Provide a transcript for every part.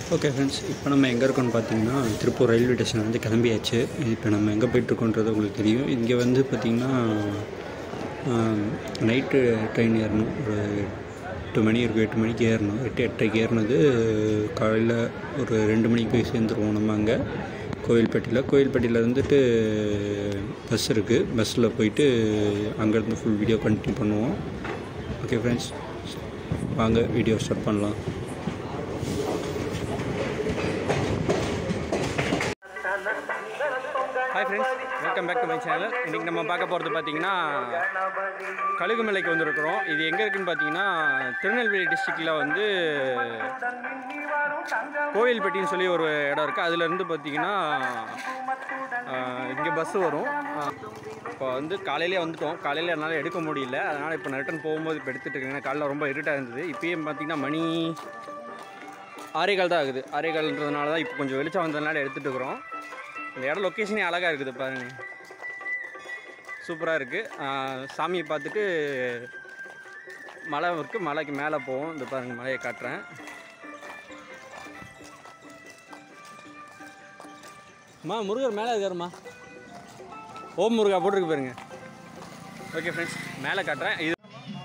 Okay friends இப்போ நம்ம எங்கே இருக்கோம்னு பார்த்தீங்கன்னா திருப்பூர் ரயில்வே ஸ்டேஷன் வந்து கிளம்பியாச்சு இப்போ நம்ம எங்கே போயிட்டுருக்கோன்றது உங்களுக்கு தெரியும் இங்கே வந்து பார்த்திங்கன்னா நைட்டு ட்ரெயின் ஏறணும் ஒரு எட்டு மணி இருக்கும் எட்டு மணிக்கு ஏறணும் எட்டு எட்டரைக்கு ஏறினது காலையில் ஒரு ரெண்டு மணிக்கு போய் சேர்ந்துருவோம் நம்ம அங்கே கோவில்பட்டியில் கோவில்பட்டியில் இருந்துட்டு பஸ் இருக்குது பஸ்ஸில் போயிட்டு அங்கேருந்து ஃபுல் வீடியோ கண்டினியூ பண்ணுவோம் ஓகே ஃப்ரெண்ட்ஸ் வாங்க வீடியோ ஸ்டார்ட் பண்ணலாம் hi friends welcome back to my channel இன்றைக்கி நம்ம பார்க்க போகிறது பார்த்தீங்கன்னா கழுகுமலைக்கு வந்திருக்கிறோம் இது எங்கே இருக்குன்னு பார்த்தீங்கன்னா திருநெல்வேலி டிஸ்ட்ரிக்டில் வந்து கோவில்பட்டின்னு சொல்லி ஒரு இடம் இருக்குது அதுலேருந்து பார்த்தீங்கன்னா இங்கே பஸ்ஸு வரும் இப்போ வந்து காலையிலே வந்துட்டோம் காலையில் என்னால் எடுக்க முடியல அதனால் இப்போ ரிட்டன் போகும்போது இப்போ எடுத்துகிட்டு இருக்கேன் ஏன்னா காலைல ரொம்ப இருட்டாக இருந்தது இப்போயும் பார்த்தீங்கன்னா மணி ஆரேகால் தான் ஆகுது ஆரேகால்ன்றதுனால தான் இப்போ கொஞ்சம் வெளிச்சம் வந்ததுனால எடுத்துகிட்டு இருக்கிறோம் இந்த இடம் லொக்கேஷனே அழகாக இருக்குது பாருங்க சூப்பராக இருக்குது சாமியை பார்த்துட்டு மலை இருக்குது மலைக்கு மேலே போவோம் இந்த பாருங்க மலையை காட்டுறேன் அம்மா முருகர் மேலே இருக்காருமா ஓம் முருகா போட்டிருக்கு பாருங்க ஓகே ஃப்ரெண்ட்ஸ் மேலே காட்டுறேன் இது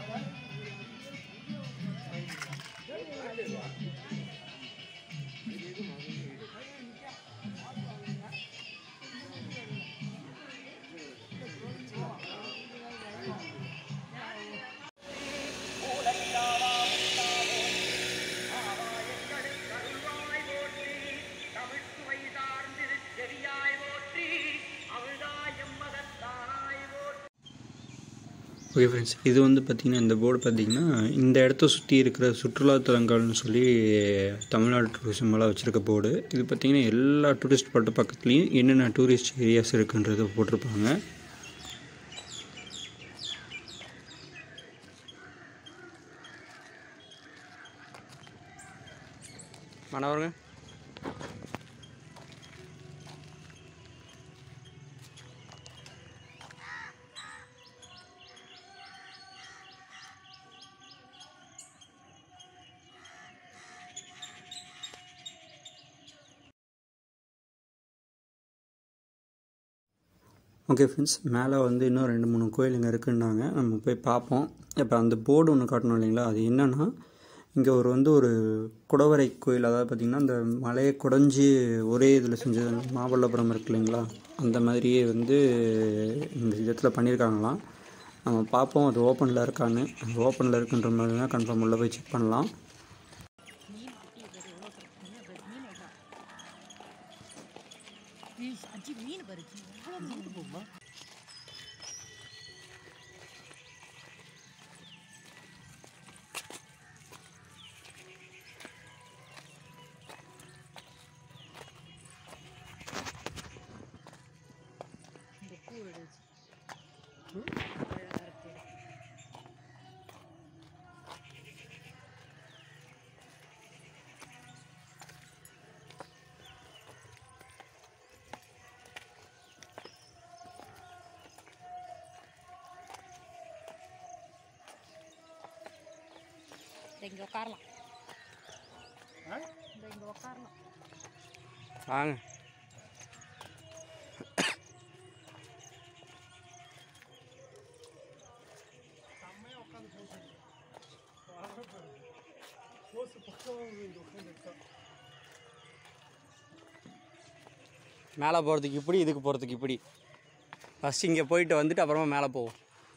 ஓகே ஃப்ரெண்ட்ஸ் இது வந்து பார்த்திங்கன்னா இந்த போர்டு பார்த்திங்கன்னா இந்த இடத்த சுற்றி இருக்கிற சுற்றுலாத்தலங்கள்னு சொல்லி தமிழ்நாடு டூரிசம் எல்லாம் வச்சுருக்க போர்டு இது பார்த்திங்கன்னா எல்லா டூரிஸ்ட் ஸ்பாட்டு பக்கத்துலேயும் என்னென்ன டூரிஸ்ட் ஏரியாஸ் இருக்குன்றதை போட்டிருப்பாங்க மாணவருங்க ஓகே ஃப்ரெண்ட்ஸ் மேலே வந்து இன்னும் ரெண்டு மூணு கோயிலுங்க இருக்குன்னாங்க நம்ம போய் பார்ப்போம் இப்போ அந்த போர்டு ஒன்று காட்டணும் இல்லைங்களா அது என்னென்னா இங்கே ஒரு வந்து ஒரு குடவரை கோயில் அதாவது பார்த்திங்கன்னா அந்த மலையை குடஞ்சி ஒரே இதில் செஞ்சது மாமல்லபுரம் இருக்கு இல்லைங்களா அந்த மாதிரியே வந்து இந்த இடத்துல பண்ணியிருக்காங்களாம் நம்ம பார்ப்போம் அது ஓப்பனில் இருக்கான்னு அது ஓப்பனில் இருக்குன்ற மாதிரி தான் கன்ஃபார்ம் உள்ள போய் செக் பண்ணலாம் அஞ்சு மீன் பறிச்சு எவ்வளோ மீன் போகுமா இந்த பூ எடுச்சு இங்கே உட்காரலாம் இந்த இங்கே உட்காரலாம் வாங்க மேலே போகிறதுக்கு இப்படி இதுக்கு போகிறதுக்கு இப்படி ஃபஸ்ட் இங்கே போயிட்டு வந்துட்டு அப்புறமா மேலே போவோம்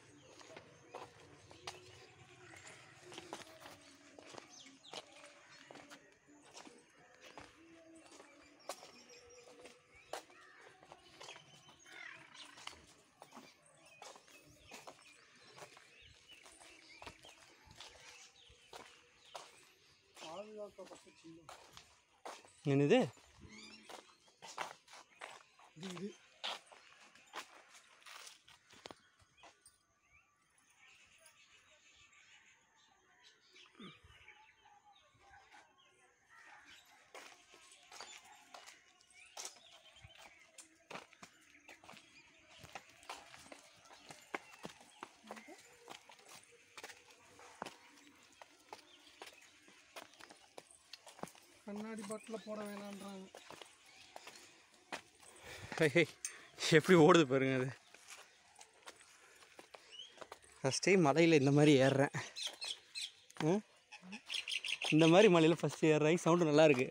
என்னது கண்ணாடி பாட்டில் போட வேணான்றாங்க ஹே, ஹே, எப்படி ஓடுது பாருங்க அது ஃபஸ்ட் டைம் மலையில் இந்த மாதிரி ஏறுறேன் ஆ? இந்த மாதிரி மலையில் ஃபஸ்ட்டு ஏறுறேன் சவுண்டு நல்லா இருக்கு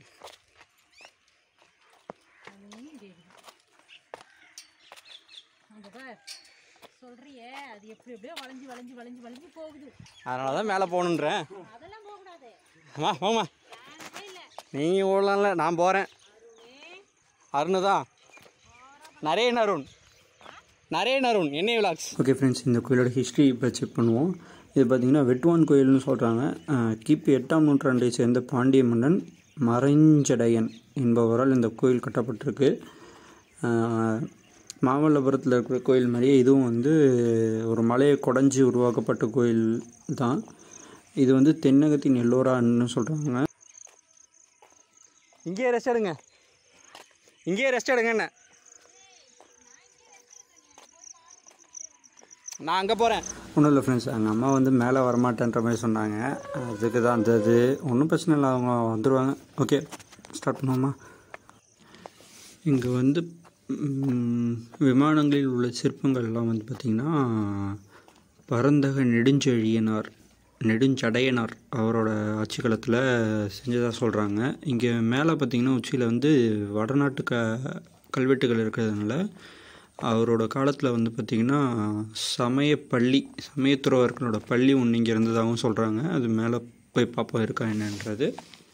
அங்க பார் சொல்றியே அது எப்படி எப்படியோ வளைஞ்சு வளைஞ்சு வளைஞ்சு வளைஞ்சு போகுது அதனால தான் மேலே போகணுன்றேன் அதெல்லாம் போகக்கூடாது அம்மா போம்மா சான்ஸே இல்லை நீங்கள் ஓடலாம்ல நான் போகிறேன் அருண் தான் நரேன் அருண் நரேன் அருண் என்ன விலாக்ஸ் ஓகே ஃப்ரெண்ட்ஸ் இந்த கோயிலோட ஹிஸ்ட்ரி இப்போ செக் பண்ணுவோம் இது பார்த்திங்கன்னா வெட்டுவான் கோயில்னு சொல்கிறாங்க கிபி எட்டாம் நூற்றாண்டை சேர்ந்த பாண்டிய மன்னன் மறைஞ்சடையன் என்பவரால் இந்த கோயில் கட்டப்பட்டிருக்கு அஹ், மாமல்லபுரத்தில் இருக்கிற கோயில் மாதிரியே இதுவும் வந்து ஒரு மலையை குடஞ்சி உருவாக்கப்பட்ட கோயில் தான் இது வந்து தென்னகத்தின் எல்லோரான்னு சொல்கிறாங்க இங்கேயே ரெஸ்ட் எடுங்க இங்கேயே ரெஸ்ட் எடுங்க என்ன நான் அங்கே போகிறேன் ஒன்றும் இல்லை ஃப்ரெண்ட்ஸ் எங்கள் அம்மா வந்து மேலே வரமாட்டேன்ற மாதிரி சொன்னாங்க அதுக்கு தான் அந்த இது ஒன்றும் பிரச்சனை இல்லை அவங்க வந்துடுவாங்க ஓகே ஸ்டார்ட் பண்ணுவோமா இங்கே வந்து ம், விமானங்களில் உள்ள சிற்பங்கள்லாம் வந்து பார்த்திங்கன்னா பரந்தக நெடுஞ்செழியனார் நெடுஞ்சடையனார் அவரோட ஆட்சி காலத்தில் செஞ்சதாக சொல்கிறாங்க இங்கே மேலே பார்த்திங்கன்னா உச்சியில் வந்து வடநாட்டு க கல்வெட்டுகள் இருக்கிறதுனால அவரோட காலத்தில் வந்து பார்த்திங்கன்னா சமயப்பள்ளி சமயத்துறவர்களோட பள்ளி ஒன்று இங்கே இருந்ததாகவும் சொல்கிறாங்க அது மேலே போய் பார்ப்போம் இருக்கா என்னன்றது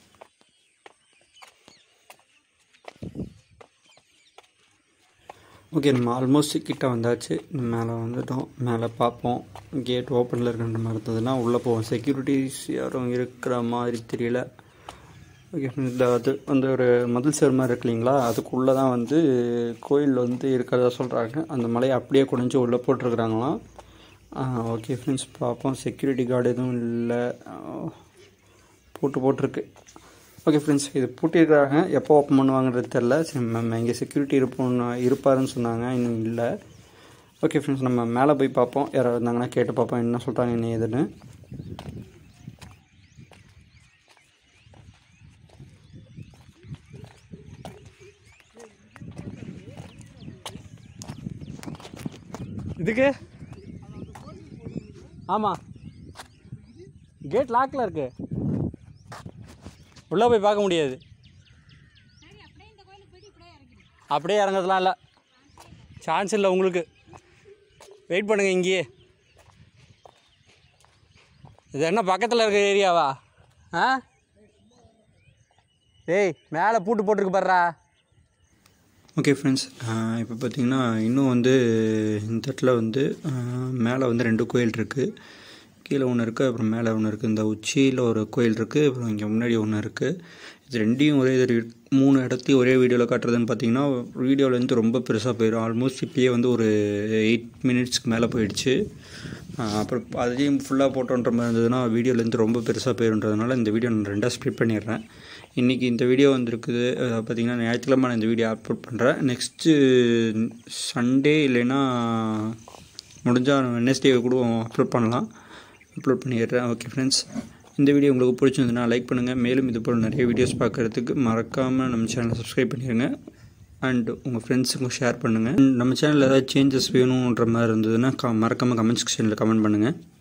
ஓகே நம்ம ஆல்மோஸ்ட் கிட்ட வந்தாச்சு மேலே வந்துட்டோம் மேலே பார்ப்போம் கேட் ஓப்பனில் இருக்கின்ற மாதிரி இருந்ததுன்னா உள்ளே போவோம் செக்யூரிட்டிஸ் யாரும் இருக்கிற மாதிரி தெரியல ஓகே இந்த அது வந்து ஒரு மதில் சேர் மாதிரி இருக்கு இல்லைங்களா அதுக்குள்ளே தான் வந்து கோயில் வந்து இருக்கிறதா சொல்கிறாங்க அந்த மலையை அப்படியே குறைஞ்சி உள்ளே போட்டிருக்கிறாங்களாம் ஓகே ஃப்ரெண்ட்ஸ் பார்ப்போம் செக்யூரிட்டி கார்டு எதுவும் இல்லை போட்டு போட்டிருக்கு ஓகே ஃப்ரெண்ட்ஸ் இது பூட்டியிருக்கிறாங்க எப்போ ஓப்பன் பண்ணுவாங்கன்றது தெரில சரி நம்ம இங்கே செக்யூரிட்டி இருப்போம் இருப்பாருன்னு சொன்னாங்க இன்னும் இல்லை ஓகே ஃப்ரெண்ட்ஸ் நம்ம மேலே போய் பார்ப்போம் யாராவது இருந்தாங்கன்னா கேட்டு பார்ப்போம் என்ன சொல்கிறாங்க என்ன ஏதுன்னு இதுக்கு ஆமாம் கேட் லாக்கில் இருக்கு உள்ளே போய் பார்க்க முடியாது சரி அப்படியே இந்த கோயிலுக்கு போயிட்டு இப்படியே இறங்கிடு அப்படியே இறங்குறதுலாம் இல்லை சான்ஸ் இல்லை உங்களுக்கு வெயிட் பண்ணுங்க இங்கேயே இது என்ன பக்கத்தில் இருக்க ஏரியாவா ஆ ஏய் மேலே பூட்டு போட்டிருக்கு பாருடா ஓகே ஃப்ரெண்ட்ஸ் இப்போ பார்த்தீங்கன்னா இன்னும் வந்து இந்த இடத்துல வந்து மேலே வந்து ரெண்டு கோயில் இருக்குது கீழே ஒன்று இருக்குது அப்புறம் மேலே ஒன்று இருக்குது இந்த உச்சியில் ஒரு கோயில் இருக்குது அப்புறம் இங்கே முன்னாடி ஒன்று இருக்குது இது ரெண்டையும் ஒரே இது மூணு இடத்தையும் ஒரே வீடியோவில் காட்டுறதுன்னு பார்த்தீங்கன்னா வீடியோவில் வந்து ரொம்ப பெருசாக போயிடும் ஆல்மோஸ்ட் இப்பயே வந்து ஒரு எயிட் மினிட்ஸ்க்கு மேலே போயிடுச்சு ஆஹ் அப்புறம் அதையும் ஃபுல்லாக போட்டோன்ற மாதிரி இருந்ததுன்னா வீடியோலேருந்து ரொம்ப பெருசாக போயிருன்றதுனால இந்த வீடியோ நான் ரெண்டாக ஸ்ப்ளிட் பண்ணிடுறேன் இன்றைக்கி இந்த வீடியோ வந்திருக்குது அஹ் பார்த்தீங்கன்னா ஞாயிற்றுக்கிழமை நான் இந்த வீடியோ அப்லோட் பண்ணுறேன் நெக்ஸ்ட்டு சண்டே இல்லைன்னா முடிஞ்சால் வெனஸ்டே கூட அப்லோட் பண்ணலாம் அப்லோட் பண்ணிடுறேன் ஓகே ஃப்ரெண்ட்ஸ் இந்த வீடியோ உங்களுக்கு பிடிச்சிருந்ததுன்னா லைக் பண்ணுங்கள் மேலும் இது போல் நிறைய வீடியோஸ் பார்க்குறதுக்கு மறக்காமல் நம்ம சேனலை சப்ஸ்கிரைப் பண்ணிடுங்க அண்ட் உங்கள் ஃப்ரெண்ட்ஸுக்கும் ஷேர் பண்ணுங்கள் நம்ம சேனலில் ஏதாவது சேஞ்சஸ் வேணுன்ற மாதிரி இருந்ததுன்னா க மறக்காமல் கமெண்ட் செக்ஷனில் கமெண்ட் பண்ணுங்கள்